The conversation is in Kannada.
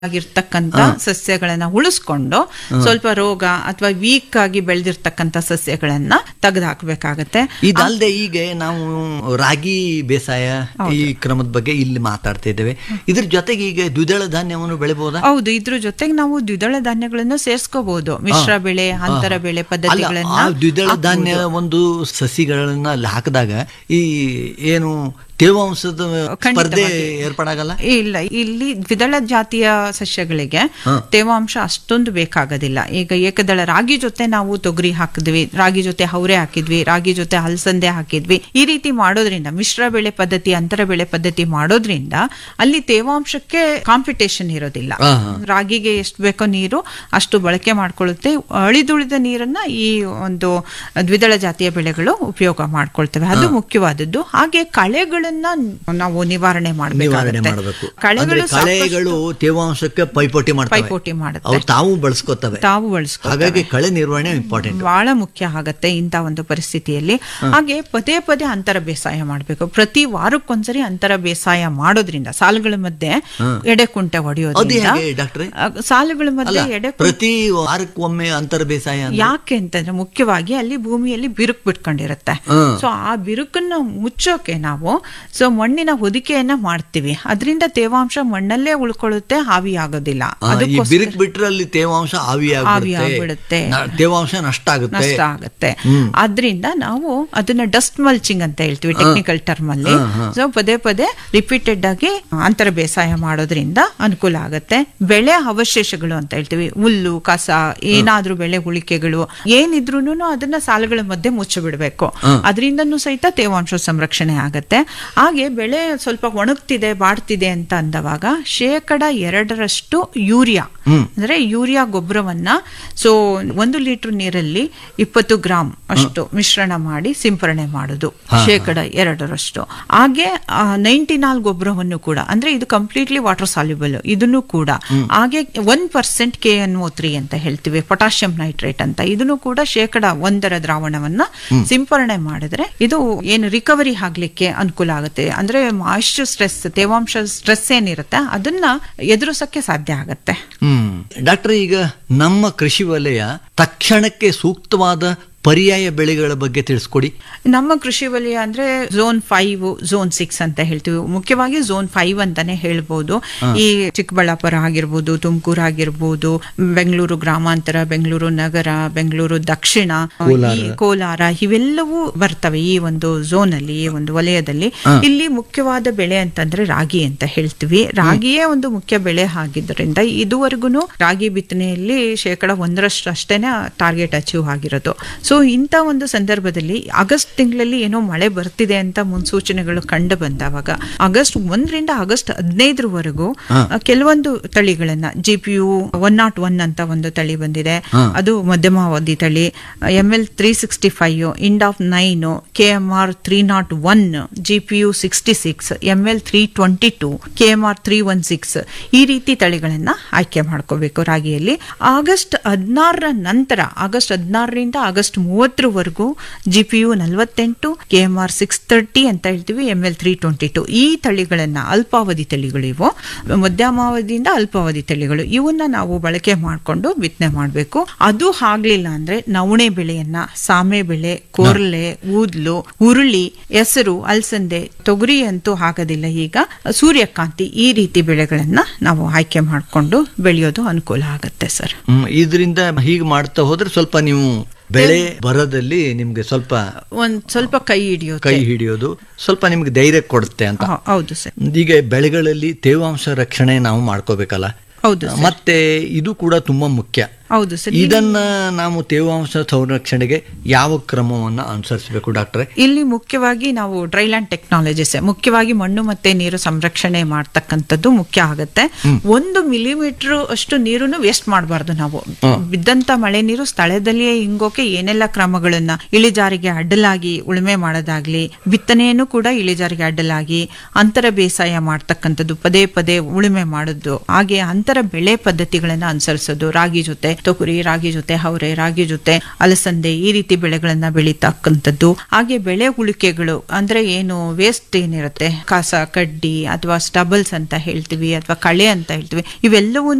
ಆಗಿರ್ತಕ್ಕಂಥ ಸಸ್ಯಗಳನ್ನ ಉಳಿಸ್ಕೊಂಡು ಸ್ವಲ್ಪ ರೋಗ ಅಥವಾ ವೀಕ್ ಆಗಿ ಬೆಳೆದಿರ್ತಕ್ಕಂಥ ಸಸ್ಯಗಳನ್ನ ತೆಗೆದುಹಾಕ್ಬೇಕಾಗತ್ತೆ ಇದಲ್ಲದೆ ಈಗ ನಾವು ರಾಗಿ ಬೇಸಾಯ ಈ ಕ್ರಮದ ಬಗ್ಗೆ ಇಲ್ಲಿ ಮಾತಾಡ್ತಾ ಇದ್ದೇವೆ ಇದ್ರ ಜೊತೆಗೆ ಈಗ ದ್ವಿದಳ ಧಾನ್ಯವನ್ನು ಬೆಳಿಬಹುದಾ ಹೌದು ಇದ್ರ ಜೊತೆಗೆ ನಾವು ದ್ವಿದಳ ಧಾನ್ಯಗಳನ್ನು ಸೇರ್ಸ್ಕೋಬಹುದು ಮಿಶ್ರ ಬೆಳೆ ಅಂತರ ಬೆಳೆ ಅಲ್ಲ ಪದ್ಧತಿಗಳನ್ನ ಆ ದ್ವಿದಳ ಧಾನ್ಯ ಒಂದು ಸಸಿಗಳನ್ನ ಅಲ್ಲಿ ಹಾಕಿದಾಗ ಈ ಏನು ತೇವಾಂಶದ ಸ್ಪರ್ಧೆ ಏರ್ಪಡಾಗಲ್ಲ ಇಲ್ಲ ಇಲ್ಲಿ ದ್ವಿದಳ ಜಾತಿಯ ಸಸ್ಯಗಳಿಗೆ ತೇವಾಂಶ ಅಷ್ಟೊಂದು ಬೇಕಾಗೋದಿಲ್ಲ ಈಗ ಏಕದಳ ರಾಗಿ ಜೊತೆ ನಾವು ತೊಗರಿ ಹಾಕಿದ್ವಿ ರಾಗಿ ಜೊತೆ ಹೌರೆ ಹಾಕಿದ್ವಿ ರಾಗಿ ಜೊತೆ ಹಲಸಂದೆ ಹಾಕಿದ್ವಿ ಈ ರೀತಿ ಮಾಡೋದ್ರಿಂದ ಮಿಶ್ರ ಬೆಳೆ ಪದ್ಧತಿ ಅಂತರ ಬೆಳೆ ಪದ್ಧತಿ ಮಾಡೋದ್ರಿಂದ ಅಲ್ಲಿ ತೇವಾಂಶಕ್ಕೆ ಕಾಂಪಿಟೇಷನ್ ಇರೋದಿಲ್ಲ ಹಾ, ಹಾ. ರಾಗಿಗೆ ಎಷ್ಟು ಬೇಕೋ ನೀರು ಅಷ್ಟು ಬಳಕೆ ಮಾಡ್ಕೊಳ್ಳುತ್ತೆ ಅಳಿದುಳಿದ ನೀರನ್ನ ಈ ಒಂದು ದ್ವಿದಳ ಜಾತಿಯ ಬೆಳೆಗಳು ಉಪಯೋಗ ಮಾಡ್ಕೊಳ್ತವೆ ಅದು ಮುಖ್ಯವಾದದ್ದು ಹಾಗೆ ಕಳೆಗಳನ್ನ ನಾವು ನಿವಾರಣೆ ನಿವಾರಣೆ ಮಾಡಬೇಕಾಗುತ್ತೆ ಮಾಡಬೇಕು ಕಳೆಗಳು ಕಳೆಗಳು ತೇವಾಂಶಕ್ಕೆ ಪೈಪೋಟಿ ಮಾಡ್ತವೆ ಪೈಪೋಟಿ ಮಾಡುತ್ತೆ ಅವು ತಾವು ಬಳಸ್ಕೊತವೆ ತಾವು ಬಳಸ್ಕೊ ಹಾಗಾಗಿ ಕಳೆ ನಿರ್ವಹಣೆ ಇಂಪಾರ್ಟೆಂಟ್ ಬಹಳ ಮುಖ್ಯ ಆಗತ್ತೆ ಇಂಥ ಒಂದು ಪರಿಸ್ಥಿತಿಯಲ್ಲಿ ಹಾಗೆ ಪದೇ ಪದೇ ಅಂತರ ಬೇಸಾಯ ಮಾಡಬೇಕು ಪ್ರತಿ ವಾರಕ್ಕೊಂದ್ಸರಿ ಅಂತರ ಬೇಸಾಯ ಮಾಡೋದ್ರಿಂದ ಸಾಲುಗಳ ಮಧ್ಯೆ ಎಡೆಕುಂಟೆ ಅದು ಹೊಡೆಯೋದ್ರಿಂದ ಹೇಗೆ ಡಾಕ್ಟ್ರೆ ಆ, ಸಾಲುಗಳ ಅಲ್ಲ ಮಧ್ಯೆ ಎಡೆ ಪ್ರತಿ ವಾರಕ್ಕೊಮ್ಮೆ ಅಂತರ ಬೇಸಾಯ ಅಂದ್ರೆ? ಯಾಕೆ ಅಂತಂದ್ರೆ ಮುಖ್ಯವಾಗಿ ಅಲ್ಲಿ ಭೂಮಿಯಲ್ಲಿ ಬಿರುಕು ಬಿಟ್ಕೊಂಡಿರುತ್ತೆ ಹ್ಮ್. ಸೊ ಆ ಬಿರುಕನ್ನ ಮುಚ್ಚೋಕೆ ನಾವು ಸೊ ಮಣ್ಣಿನ ಹೊದಿಕೆಯನ್ನ ಮಾಡ್ತೀವಿ ಅದರಿಂದ ತೇವಾಂಶ ಮಣ್ಣಲ್ಲೇ ಉಳ್ಕೊಳ್ಳುತ್ತೆ ಹಾವಿ ಆಗೋದಿಲ್ಲ ಆ, ಈ ಅದಕ್ಕೋಸ್ಕರ ಬಿರುಕು ಬಿಟ್ರೆ ಅಲ್ಲಿ ತೇವಾಂಶ ಆವಿಯಾಗ್ಬಿಡುತ್ತೆ ಆವಿಯಾಗ್ಬಿಡುತ್ತೆ. ನ- ತೇವಾಂಶ ನಷ್ಟ ಆಗುತ್ತೆ ನಷ್ಟ ಆಗುತ್ತೆ ಆದ್ರಿಂದ ನಾವು ಅದನ್ನ ಡಸ್ಟ್ ಮಲ್ಚಿಂಗ್ ಅಂತ ಹೇಳ್ತೀವಿ ಟೆಕ್ನಿಕಲ್ ಟರ್ಮ್ ಅಲ್ಲಿ ಸೊ ಪದೇ ಪದೇ ರಿಪೀಟೆಡ್ ಆಗಿ ಅಂತರ ಬೇಸಾಯ ಮಾಡೋದ್ರಿಂದ ಅನುಕೂಲ ಆಗುತ್ತೆ ಬೆಳೆ ಅವಶೇಷಗಳು ಅಂತ ಹೇಳ್ತೀವಿ ಹುಲ್ಲು ಕಸ ಏನಾದ್ರೂ ಬೆಳೆ ಉಳಿಕೆಗಳು ಏನಿದ್ರೂನು ಅದನ್ನ ಸಾಲುಗಳ ಮಧ್ಯೆ ಮುಚ್ಚಿಬಿಡ್ಬೇಕು ಅದರಿಂದನೂ ಸಹಿತ ತೇವಾಂಶ ಸಂರಕ್ಷಣೆ ಆಗತ್ತೆ ಹಾಗೆ ಬೆಳೆ ಸ್ವಲ್ಪ ಒಣಗ್ತಿದೆ ಬಾಡ್ತಿದೆ ಅಂತ ಅಂದವಾಗ ಶೇಕಡ ಎರಡರಷ್ಟು ಯೂರಿಯಾ ಅಂದ್ರೆ ಯೂರಿಯಾ ಗೊಬ್ಬರವನ್ನ ಸೊ ಒಂದು ಲೀಟರ್ ನೀರಲ್ಲಿ ಇಪ್ಪತ್ತು ಗ್ರಾಮ್ ಅಷ್ಟು ಮಿಶ್ರಣ ಮಾಡಿ ಸಿಂಪರಣೆ ಮಾಡೋದು ಶೇಕಡ ಎರಡರಷ್ಟು ಹಾಗೆ ನೈಂಟಿನಾಲ್ ಗೊಬ್ಬರವನ್ನು ಕೂಡ ಅಂದ್ರೆ ಇದು ಕಂಪ್ಲೀಟ್ಲಿ ವಾಟರ್ ಸಾಲ್ಯುಬಲ್ ಇದನ್ನು ಕೂಡ ಹಾಗೆ one percent K N O three ಅಂತ ಹೇಳ್ತೀವಿ ಪೊಟಾಷಿಯಂ ನೈಟ್ರೇಟ್ ಅಂತ ಇದನ್ನು ಕೂಡ ಶೇಕಡ ಒಂದರ ದ್ರಾವಣವನ್ನ ಸಿಂಪರಣೆ ಮಾಡಿದ್ರೆ ಇದು ಏನು ರಿಕವರಿ ಆಗ್ಲಿಕ್ಕೆ ಅನುಕೂಲ ಆಗುತ್ತೆ ಅಂದ್ರೆ ಮಾಯಿಶ್ಚರ್ ಸ್ಟ್ರೆಸ್ ತೇವಾಂಶ ಸ್ಟ್ರೆಸ್ ಏನಿರುತ್ತೆ ಅದನ್ನ ಎದುರಿಸಕ್ಕೆ ಸಾಧ್ಯ ಆಗತ್ತೆ ಹ್ಮ್ ಡಾಕ್ಟರ್ ಈಗ ನಮ್ಮ ಕೃಷಿ ವಲಯ ತಕ್ಷಣಕ್ಕೆ ಸೂಕ್ತವಾದ ಪರ್ಯಾಯ ಬೆಳೆಗಳ ಬಗ್ಗೆ ತಿಳಿಸ್ಕೊಡಿ ನಮ್ಮ ಕೃಷಿ ವಲಯ ಅಂದ್ರೆ ಝೋನ್ ಫೈವ್ ಝೋನ್ ಸಿಕ್ಸ್ ಅಂತ ಹೇಳ್ತೀವಿ ಮುಖ್ಯವಾಗಿ ಝೋನ್ ಫೈವ್ ಅಂತಾನೆ ಹೇಳ್ಬೋದು ಈ ಚಿಕ್ಕಬಳ್ಳಾಪುರ ಆಗಿರ್ಬೋದು ತುಮಕೂರು ಆಗಿರ್ಬೋದು ಬೆಂಗಳೂರು ಗ್ರಾಮಾಂತರ ಬೆಂಗಳೂರು ನಗರ ಬೆಂಗಳೂರು ದಕ್ಷಿಣ ಈ ಕೋಲಾರ ಇವೆಲ್ಲವೂ ಬರ್ತವೆ ಈ ಒಂದು ಝೋನ್ ಅಲ್ಲಿ ಈ ಒಂದು ವಲಯದಲ್ಲಿ ಇಲ್ಲಿ ಮುಖ್ಯವಾದ ಬೆಳೆ ಅಂತಂದ್ರೆ ರಾಗಿ ಅಂತ ಹೇಳ್ತೀವಿ ರಾಗಿಯೇ ಒಂದು ಮುಖ್ಯ ಬೆಳೆ ಆಗಿದ್ದರಿಂದ ಇದುವರೆಗೂ ರಾಗಿ ಬಿತ್ತನೆಯಲ್ಲಿ ಶೇಕಡ ಒಂದರಷ್ಟು ಅಷ್ಟೇನೆ ಟಾರ್ಗೆಟ್ ಅಚೀವ್ ಆಗಿರೋದು ಸೊ ಇಂಥ ಒಂದು ಸಂದರ್ಭದಲ್ಲಿ ಆಗಸ್ಟ್ ತಿಂಗಳಲ್ಲಿ ಏನೋ ಮಳೆ ಬರ್ತಿದೆ ಅಂತ ಮುನ್ಸೂಚನೆಗಳು ಕಂಡು ಬಂದವಾಗ ಆಗಸ್ಟ್ ಒಂದರಿಂದ ಆಗಸ್ಟ್ ಹದಿನೈದರವರೆಗೂ ಕೆಲವೊಂದು ತಳಿಗಳನ್ನ G P U one nought one ಅಂತ ಒಂದು ತಳಿ ಬಂದಿದೆ ಅದು ಮಧ್ಯಮಾವಧಿ ತಳಿ M L three sixty five and of nine K M R three nought one G P U sixty six M L three twenty two K M R three one six ಈ ರೀತಿ ತಳಿಗಳನ್ನ ಆಯ್ಕೆ ಮಾಡ್ಕೋಬೇಕು ರಾಗಿಯಲ್ಲಿ ಆಗಸ್ಟ್ ಹದಿನಾರರ ನಂತರ ಆಗಸ್ಟ್ ಹದಿನಾರರಿಂದ ಆಗಸ್ಟ್ ಮೂವತ್ತರವರೆಗೂ ಜಿ ಪಿ ಯು ನಲವತ್ತೆಂಟು K M R six thirty ಅಂತ ಹೇಳ್ತೀವಿ M L three twenty two ಈ ತಳಿಗಳನ್ನ ಅಲ್ಪಾವಧಿ ತಳಿಗಳು ಇವು ಮಧ್ಯಮಾವಧಿಯಿಂದ ಅಲ್ಪಾವಧಿ ತಳಿಗಳು ಇವನ್ನ ನಾವು ಬಳಕೆ ಮಾಡಿಕೊಂಡು ಬಿತ್ತನೆ ಮಾಡಬೇಕು ಅದು ಆಗ್ಲಿಲ್ಲ ಅಂದ್ರೆ ನವಣೆ ಬೆಳೆಯನ್ನ ಸಾಮೆ ಬೆಳೆ ಕೊರ್ಲೆ ಊದ್ಲು ಉರುಳಿ ಹೆಸರು ಅಲಸಂದೆ ತೊಗರಿ ಅಂತೂ ಆಗೋದಿಲ್ಲ ಈಗ ಸೂರ್ಯಕಾಂತಿ ಈ ರೀತಿ ಬೆಳೆಗಳನ್ನ ನಾವು ಆಯ್ಕೆ ಮಾಡಿಕೊಂಡು ಬೆಳೆಯೋದು ಅನುಕೂಲ ಆಗುತ್ತೆ ಸರ್ ಹ್ಮ್ ಇದರಿಂದ ಹೀಗೆ ಮಾಡ್ತಾ ಹೋದ್ರೆ ಸ್ವಲ್ಪ ನೀವು ಬೆಳೆ ಬರದಲ್ಲಿ ನಿಮ್ಗೆ ಸ್ವಲ್ಪ ಒಂದ್ ಸ್ವಲ್ಪ ಕೈ ಹಿಡಿಯೋದು ಕೈ ಹಿಡಿಯೋದು ಸ್ವಲ್ಪ ನಿಮ್ಗೆ ಧೈರ್ಯ ಕೊಡುತ್ತೆ ಅಂತ ಹ- ಹೌದು ಸರ್ ಈಗ ಬೆಳೆಗಳಲ್ಲಿ ತೇವಾಂಶ ರಕ್ಷಣೆ ನಾವು ಮಾಡ್ಕೋಬೇಕಲ್ಲ ಹೌದು ಮತ್ತೆ ಇದು ಕೂಡ ತುಂಬಾ ಮುಖ್ಯ ಹೌದು ಸರ್ ಇದನ್ನ ನಾವು ತೇವಾಂಶ ಸಂರಕ್ಷಣೆಗೆ ಯಾವ ಕ್ರಮವನ್ನ ಅನುಸರಿಸಬೇಕು ಡಾಕ್ಟ್ರೆ ಇಲ್ಲಿ ಮುಖ್ಯವಾಗಿ ನಾವು ಡ್ರೈಲ್ಯಾಂಡ್ ಟೆಕ್ನಾಲಜೀಸ್ ಮುಖ್ಯವಾಗಿ ಮಣ್ಣು ಮತ್ತೆ ನೀರು ಸಂರಕ್ಷಣೆ ಮಾಡ್ತಕ್ಕಂಥದ್ದು ಮುಖ್ಯ ಆಗುತ್ತೆ ಒಂದು ಮಿಲಿಮೀಟರ್ ಅಷ್ಟು ನೀರನ್ನು ವೇಸ್ಟ್ ಮಾಡಬಾರ್ದು ನಾವು ಬಿದ್ದಂತ ಮಳೆ ನೀರು ಸ್ಥಳದಲ್ಲಿಯೇ ಹಿಂಗೋಕೆ ಏನೆಲ್ಲ ಕ್ರಮಗಳನ್ನ ಇಳಿಜಾರಿಗೆ ಅಡ್ಡಲಾಗಿ ಉಳುಮೆ ಮಾಡೋದಾಗ್ಲಿ ಬಿತ್ತನೆಯನ್ನು ಕೂಡ ಇಳಿಜಾರಿಗೆ ಅಡ್ಡಲಾಗಿ ಅಂತರ ಬೇಸಾಯ ಮಾಡ್ತಕ್ಕಂಥದ್ದು ಪದೇ ಪದೇ ಉಳುಮೆ ಮಾಡೋದು ಹಾಗೆ ಅಂತರ ಬೆಳೆ ಪದ್ಧತಿಗಳನ್ನ ಅನುಸರಿಸೋದು ರಾಗಿ ಜೊತೆ ತೊಗರಿ ರಾಗಿ ಜೊತೆ ಹವರೆ ರಾಗಿ ಜೊತೆ ಅಲಸಂದೆ ಈ ರೀತಿ ಬೆಳೆಗಳನ್ನ ಬೆಳೀತಕ್ಕಂಥದ್ದು ಹಾಗೆ ಬೆಳೆ ಉಳಿಕೆಗಳು ಅಂದ್ರೆ ಏನು ವೇಸ್ಟ್ ಏನಿರುತ್ತೆ ಕಸ ಕಡ್ಡಿ ಅಥವಾ ಸ್ಟಬಲ್ಸ್ ಅಂತ ಹೇಳ್ತೀವಿ ಅಥವಾ ಕಳೆ ಅಂತ ಹೇಳ್ತೀವಿ ಇವೆಲ್ಲವೂ